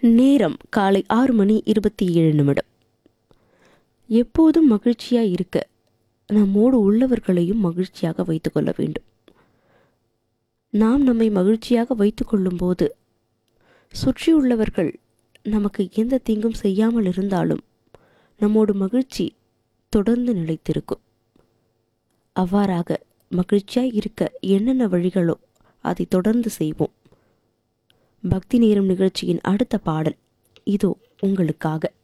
நேரம் காலை ஆறு மணி இருபத்தி ஏழு நிமிடம் எப்போதும் மகிழ்ச்சியாக இருக்க நம்மோடு உள்ளவர்களையும் மகிழ்ச்சியாக வைத்துக்கொள்ள வேண்டும் நாம் நம்மை மகிழ்ச்சியாக வைத்துக்கொள்ளும் போது சுற்றியுள்ளவர்கள் நமக்கு எந்த தீங்கும் செய்யாமல் இருந்தாலும் நம்மோடு மகிழ்ச்சி தொடர்ந்து நிலைத்திருக்கும் அவ்வாறாக மகிழ்ச்சியாய் இருக்க என்னென்ன வழிகளோ அதை தொடர்ந்து செய்வோம் பக்தி நேரம் நிகழ்ச்சியின் அடுத்த பாடல் இதோ உங்களுக்காக